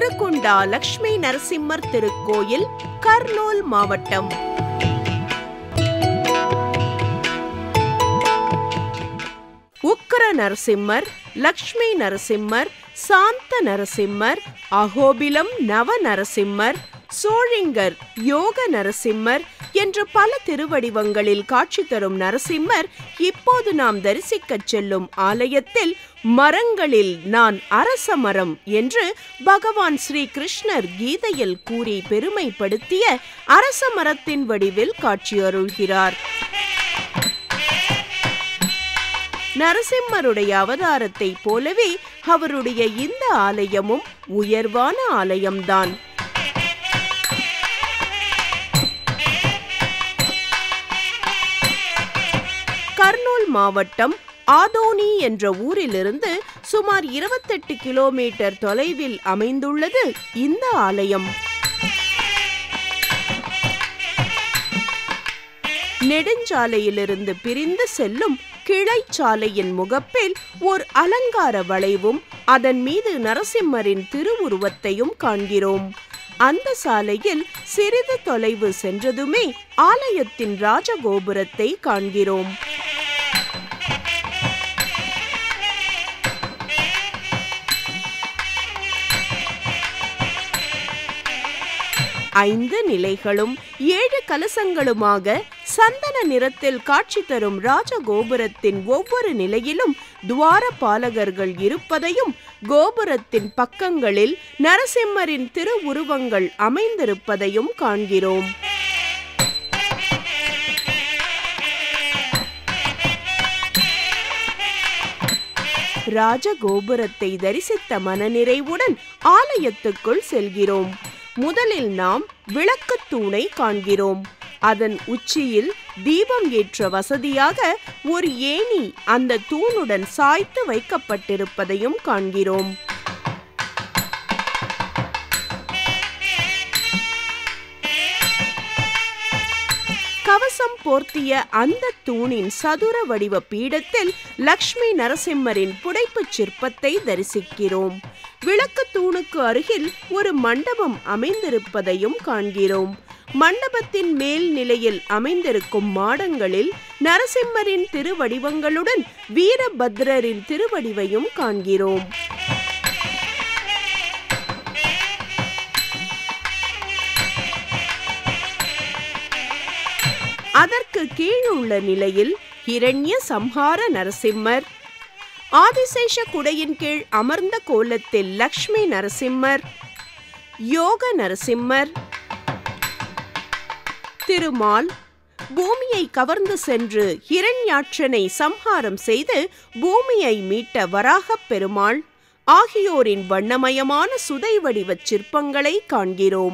குருகுண்டா லக்ஷ்மி நரசிம்மர் திருக்கோயில் கர்னூல் மாவட்டம் உக்கர நரசிம்மர் லக்ஷ்மி நரசிம்மர் சாந்த நரசிம்மர் அகோபிலம் நவ நரசிம்மர் சோழிங்கர் யோக நரசிம்மர் என்று பல திருவடிவங்களில் காட்சி தரும் நரசிம்மர் இப்போது நாம் தரிசிக்கச் செல்லும் ஆலயத்தில் மரங்களில் நான் அரச மரம் என்று பகவான் ஸ்ரீ கிருஷ்ணர் கீதையில் கூறி பெருமைப்படுத்திய அரச மரத்தின் வடிவில் காட்சியருள்கிறார் நரசிம்மருடைய அவதாரத்தைப் போலவே அவருடைய இந்த ஆலயமும் உயர்வான ஆலயம்தான் கர்னூல் மாவட்டம் ஆதோனி என்ற ஊரிலிருந்து சுமார் இருபத்தெட்டு கிலோமீட்டர் தொலைவில் அமைந்துள்ளது இந்த ஆலயம் நெடுஞ்சாலையிலிருந்து பிரிந்து செல்லும் கிளைச்சாலையின் முகப்பில் ஓர் அலங்கார வளைவும் அதன் மீது நரசிம்மரின் திருவுருவத்தையும் காண்கிறோம் அந்த சாலையில் சிறிது தொலைவு சென்றதுமே ஆலயத்தின் ராஜகோபுரத்தை காண்கிறோம் ஐந்து நிலைகளும் ஏழு கலசங்களுமாக சந்தன நிறத்தில் காட்சி தரும் ராஜகோபுரத்தின் ஒவ்வொரு நிலையிலும் துவார பாலகர்கள் இருப்பதையும் கோபுரத்தின் பக்கங்களில் நரசிம்மரின் திருவுருவங்கள் அமைந்திருப்பதையும் காண்கிறோம் ராஜகோபுரத்தை தரிசித்த மனநிறைவுடன் ஆலயத்துக்குள் செல்கிறோம் முதலில் நாம் விளக்குத் தூணை காண்கிறோம் அதன் உச்சியில் தீபம் ஏற்ற வசதியாக ஒரு ஏணி அந்த தூணுடன் சாய்த்து வைக்கப்பட்டிருப்பதையும் காண்கிறோம் கவசம் போர்த்திய அந்த தூணின் சதுர வடிவ பீடத்தில் லக்ஷ்மி நரசிம்மரின் புடைப்புச் சிற்பத்தை தரிசிக்கிறோம் விளக்கு தூணுக்கு அருகில் ஒரு மண்டபம் அமைந்திருப்பதையும் காண்கிறோம் மண்டபத்தின் மேல் நிலையில் அமைந்திருக்கும் மாடங்களில் நரசிம்மரின் திருவடிவங்களுடன் வீரபத்ரரின் திருவடிவையும் காண்கிறோம் அதற்கு கீழுள்ள நிலையில் ஹிரண்ய சம்ஹார நரசிம்மர் ஆதிசேஷ குடையின் கீழ் அமர்ந்த கோலத்தில் லக்ஷ்மி நரசிம்மர் யோக நரசிம்மர் திருமால் பூமியை கவர்ந்து சென்று ஹிரண்யாட்சனை சம்ஹாரம் செய்து பூமியை மீட்ட வராகப் பெருமாள் ஆகியோரின் வண்ணமயமான சுதை வடிவச் சிற்பங்களை காண்கிறோம்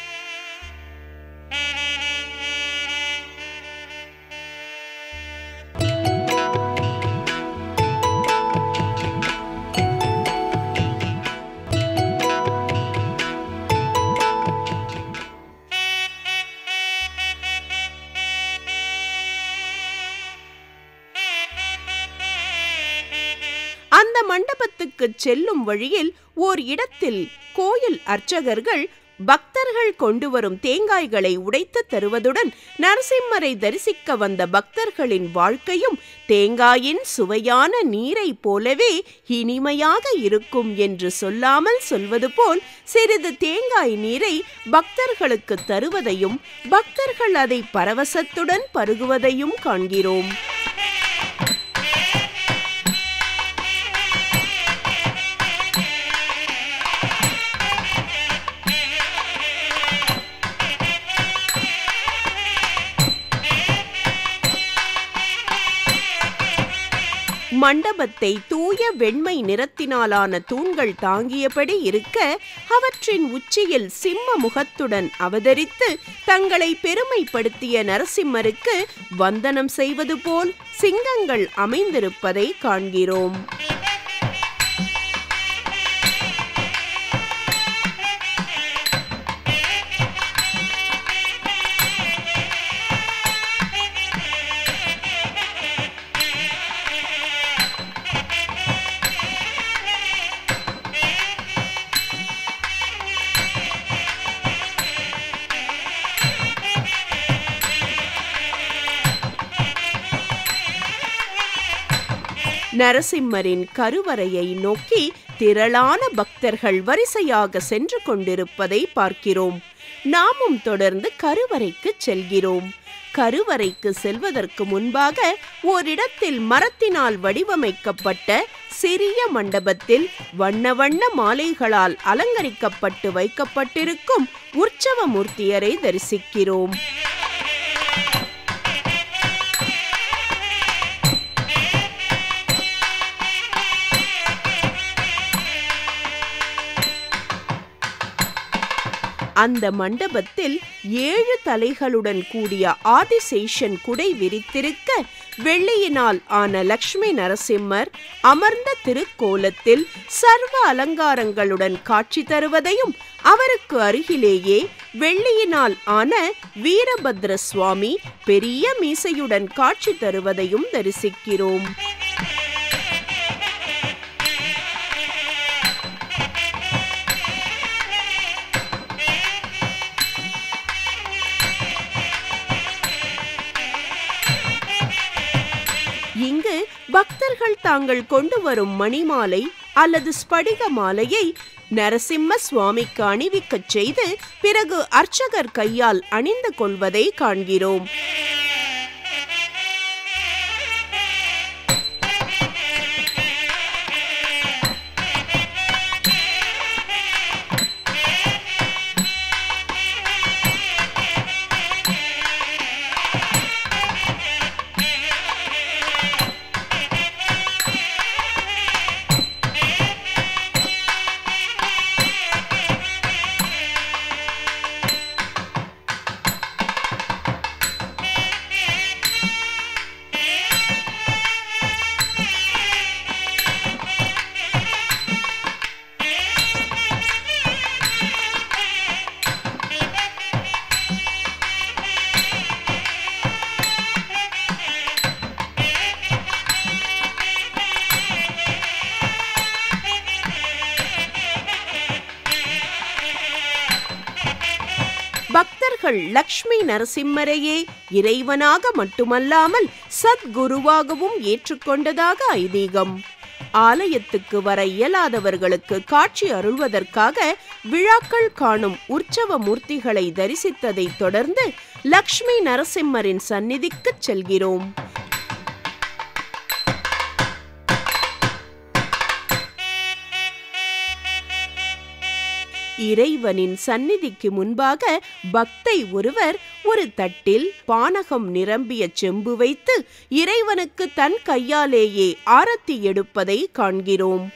அந்த மண்டபத்துக்கு செல்லும் வழியில் ஓர் இடத்தில் கோயில் அர்ச்சகர்கள் பக்தர்கள் கொண்டு வரும் தேங்காய்களை உடைத்து தருவதுடன் நரசிம்மரை தரிசிக்க வந்த பக்தர்களின் வாழ்க்கையும் தேங்காயின் சுவையான நீரை போலவே இனிமையாக இருக்கும் என்று சொல்லாமல் சொல்வது போல் சிறிது தேங்காய் நீரை பக்தர்களுக்கு தருவதையும் பக்தர்கள் அதை பரவசத்துடன் பருகுவதையும் காண்கிறோம் மண்டபத்தை தூய வெண்மை நிறத்தினாலான தூண்கள் தாங்கியபடி இருக்க அவற்றின் உச்சியில் சிம்ம முகத்துடன் அவதரித்து தங்களை பெருமைப்படுத்திய நரசிம்மருக்கு வந்தனம் செய்வது போல் சிங்கங்கள் அமைந்திருப்பதை காண்கிறோம் நரசிம்மரின் கருவறையை நோக்கி திரளான பக்தர்கள் வரிசையாக சென்று கொண்டிருப்பதை பார்க்கிறோம் நாமும் தொடர்ந்து கருவறைக்கு செல்கிறோம் கருவறைக்கு செல்வதற்கு முன்பாக ஓரிடத்தில் மரத்தினால் வடிவமைக்கப்பட்ட சிறிய மண்டபத்தில் வண்ண வண்ண மாலைகளால் அலங்கரிக்கப்பட்டு வைக்கப்பட்டிருக்கும் உற்சவ மூர்த்தியரை தரிசிக்கிறோம் அந்த மண்டபத்தில் ஏழு தலைகளுடன் கூடிய ஆதிசேஷன் குடை விரித்திருக்க வெள்ளியினால் ஆன லக்ஷ்மி நரசிம்மர் அமர்ந்த திருக்கோலத்தில் சர்வ அலங்காரங்களுடன் காட்சி தருவதையும் அவருக்கு அருகிலேயே வெள்ளியினால் ஆன வீரபத்ர சுவாமி பெரிய மீசையுடன் காட்சி தருவதையும் தரிசிக்கிறோம் இங்கு பக்தர்கள் தாங்கள் கொண்டு வரும் மணிமாலை அல்லது ஸ்படிக மாலையை நரசிம்ம சுவாமிக்கு அணிவிக்கச் செய்து பிறகு அர்ச்சகர் கையால் அணிந்து கொள்வதை காண்கிறோம் பக்தர்கள் லக்ஷ்மி நரசிம்மரையே இறைவனாக மட்டுமல்லாமல் சத்குருவாகவும் ஏற்றுக்கொண்டதாக ஐதீகம் ஆலயத்துக்கு வர இயலாதவர்களுக்கு காட்சி அருள்வதற்காக விழாக்கள் காணும் உற்சவ மூர்த்திகளை தரிசித்ததைத் தொடர்ந்து லக்ஷ்மி நரசிம்மரின் சந்நிதிக்குச் செல்கிறோம் இறைவனின் சந்நிதிக்கு முன்பாக பக்தை ஒருவர் ஒரு தட்டில் பானகம் நிரம்பிய செம்பு வைத்து இறைவனுக்கு தன் கையாலேயே ஆரத்தி எடுப்பதை காண்கிறோம்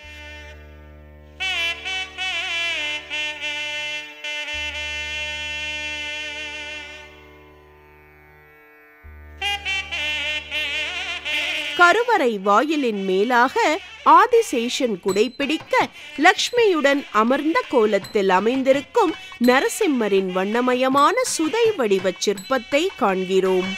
கருவறை வாயிலின் மேலாக ஆதிசேஷன் குடைப்பிடிக்க லக்ஷ்மியுடன் அமர்ந்த கோலத்தில் அமைந்திருக்கும் நரசிம்மரின் வண்ணமயமான சுதை வடிவச் சிற்பத்தை காண்கிறோம்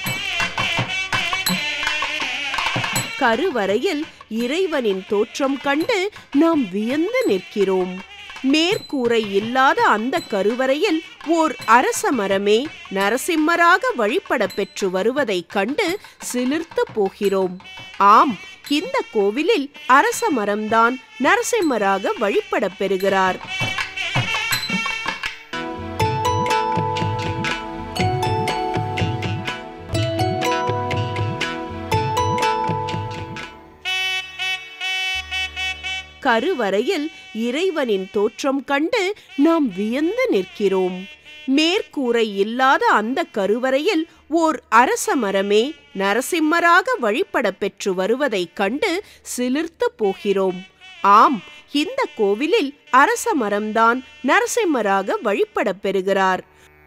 கருவறையில் இறைவனின் தோற்றம் கண்டு நாம் வியந்து நிற்கிறோம் மேற்கூரை இல்லாத அந்த கருவறையில் ஓர் அரச மரமே நரசிம்மராக வழிபட பெற்று வருவதைக் கண்டு சிலிர்த்து போகிறோம் ஆம் இந்த கோவிலில் அரச மரம்தான் நரசிம்மராக வழிபட பெறுகிறார் கருவறையில் இறைவனின் தோற்றம் கண்டு நாம் வியந்து நிற்கிறோம் மேற்கூரை இல்லாத அந்த கருவறையில் ஓர் அரச மரமே நரசிம்மராக வழிபட பெற்று வருவதைக் கண்டு சிலிர்த்து போகிறோம் ஆம் இந்த கோவிலில் அரச மரம்தான் நரசிம்மராக வழிபட பெறுகிறார்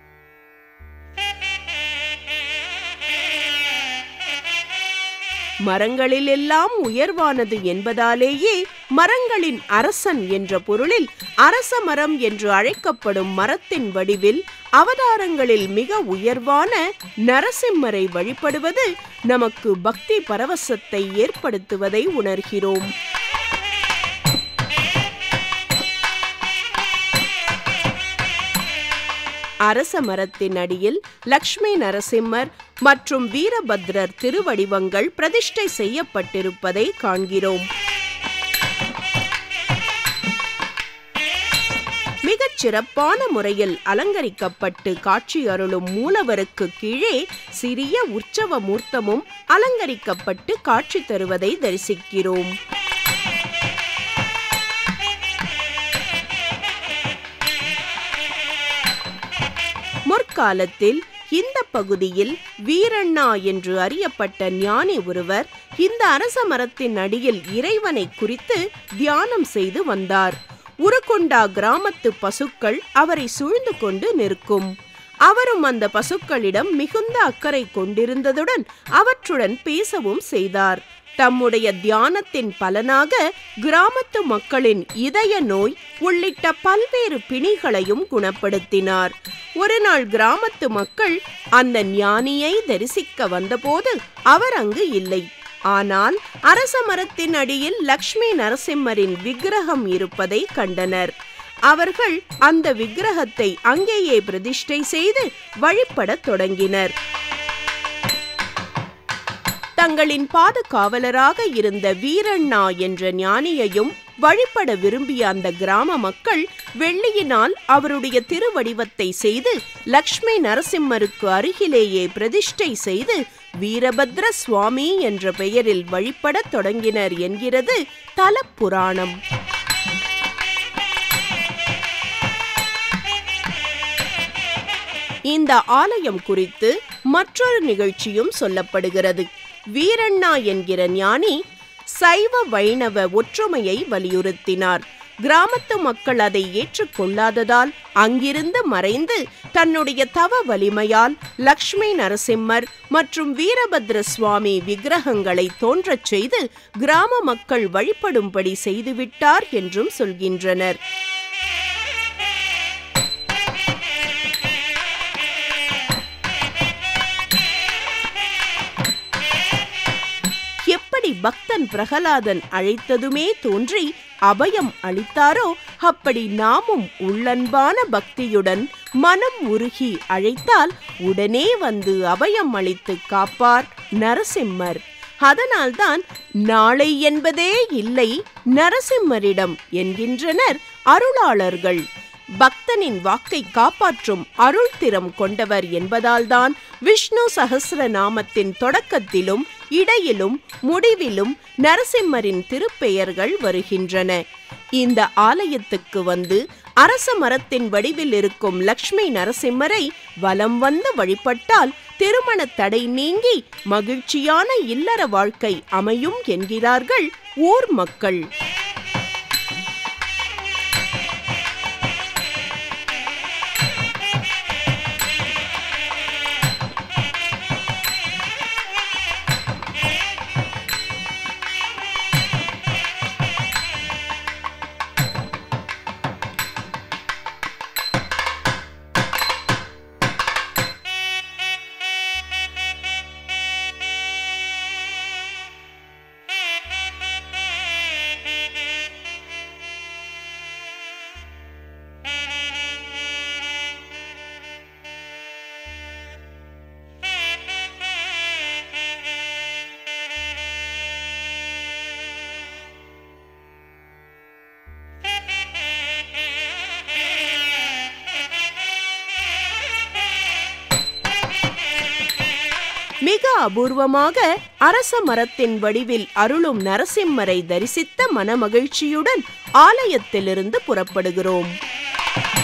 மரங்களில் எல்லாம் உயர்வானது என்பதாலேயே மரங்களின் அரசன் என்ற பொருளில் அரச மரம் என்று அழைக்கப்படும் மரத்தின் வடிவில் அவதாரங்களில் மிக உயர்வான நரசிம்மரை வழிபடுவது நமக்கு பக்தி பரவசத்தை ஏற்படுத்துவதை உணர்கிறோம் அரச மரத்தின் அடியில் லக்ஷ்மி நரசிம்மர் மற்றும் வீரபத்ரர் திருவடிவங்கள் பிரதிஷ்டை செய்யப்பட்டிருப்பதை காண்கிறோம் மிகச் சிறப்பான முறையில் அலங்கரிக்கப்பட்டு காட்சி அருளும் மூலவருக்கு கீழே சிறிய உற்சவ மூர்த்தமும் அலங்கரிக்கப்பட்டு காட்சி தருவதை தரிசிக்கிறோம் முற்காலத்தில் இந்த பகுதியில் வீரண்ணா என்று அறியப்பட்ட ஞானி ஒருவர் இந்த அரச மரத்தின் அடியில் இறைவனை குறித்து தியானம் செய்து வந்தார் உருக்கொண்டா கிராமத்து பசுக்கள் அவரை சூழ்ந்து கொண்டு நிற்கும் அவரும் அந்த பசுக்களிடம் மிகுந்த அக்கறை கொண்டிருந்ததுடன் அவற்றுடன் பேசவும் செய்தார் தம்முடைய தியானத்தின் பலனாக கிராமத்து மக்களின் இதய நோய் உள்ளிட்ட பல்வேறு பிணிகளையும் குணப்படுத்தினார் ஒரு நாள் கிராமத்து மக்கள் அந்த ஞானியை தரிசிக்க வந்தபோது அவர் அங்கு இல்லை ஆனால் அரச மரத்தின் அடியில் லக்ஷ்மி நரசிம்மரின் விக்கிரகம் இருப்பதை கண்டனர் அவர்கள் அந்த விக்கிரகத்தை அங்கேயே பிரதிஷ்டை செய்து வழிபடத் தொடங்கினர் தங்களின் பாதுகாவலராக இருந்த வீரண்ணா என்ற ஞானியையும் வழிபட விரும்பிய அந்த கிராம மக்கள் வெள்ளியினால் அவருடைய திருவடிவத்தை செய்து லக்ஷ்மி நரசிம்மருக்கு அருகிலேயே பிரதிஷ்டை செய்து வீரபத்ர சுவாமி என்ற பெயரில் வழிபடத் தொடங்கினர் என்கிறது தலப்புராணம் இந்த ஆலயம் குறித்து மற்றொரு நிகழ்ச்சியும் சொல்லப்படுகிறது வீரண்ணா என்கிற ஞானி சைவ வைணவ ஒற்றுமையை வலியுறுத்தினார் கிராமத்து மக்கள் அதை ஏற்றுக்கொள்ளாததால் அங்கிருந்து மறைந்து தன்னுடைய தவ வலிமையால் லக்ஷ்மி நரசிம்மர் மற்றும் வீரபத்ர சுவாமி விக்கிரகங்களை தோன்றச் செய்து கிராம மக்கள் வழிபடும்படி செய்துவிட்டார் என்றும் சொல்கின்றனர் எப்படி பக்தன் பிரகலாதன் அழைத்ததுமே தோன்றி அபயம் அளித்தாரோ அப்படி நாமும் உள்ளன்பான பக்தியுடன் மனம் உருகி அழைத்தால் உடனே வந்து அபயம் அளித்து காப்பார் நரசிம்மர் அதனால்தான் நாளை என்பதே இல்லை நரசிம்மரிடம் என்கின்றனர் அருளாளர்கள் பக்தனின் வாக்கை காப்பாற்றும் அருள் திறம் கொண்டவர் என்பதால்தான் விஷ்ணு சகசிர நாமத்தின் தொடக்கத்திலும் இடையிலும் முடிவிலும் நரசிம்மரின் திருப்பெயர்கள் வருகின்றன இந்த ஆலயத்துக்கு வந்து அரச மரத்தின் வடிவில் இருக்கும் லக்ஷ்மி நரசிம்மரை வலம் வந்து வழிபட்டால் திருமண தடை நீங்கி மகிழ்ச்சியான இல்லற வாழ்க்கை அமையும் என்கிறார்கள் ஊர் மக்கள் மிக அபூர்வமாக அரச மரத்தின் வடிவில் அருளும் நரசிம்மரை தரிசித்த மனமகிழ்ச்சியுடன் ஆலயத்திலிருந்து புறப்படுகிறோம்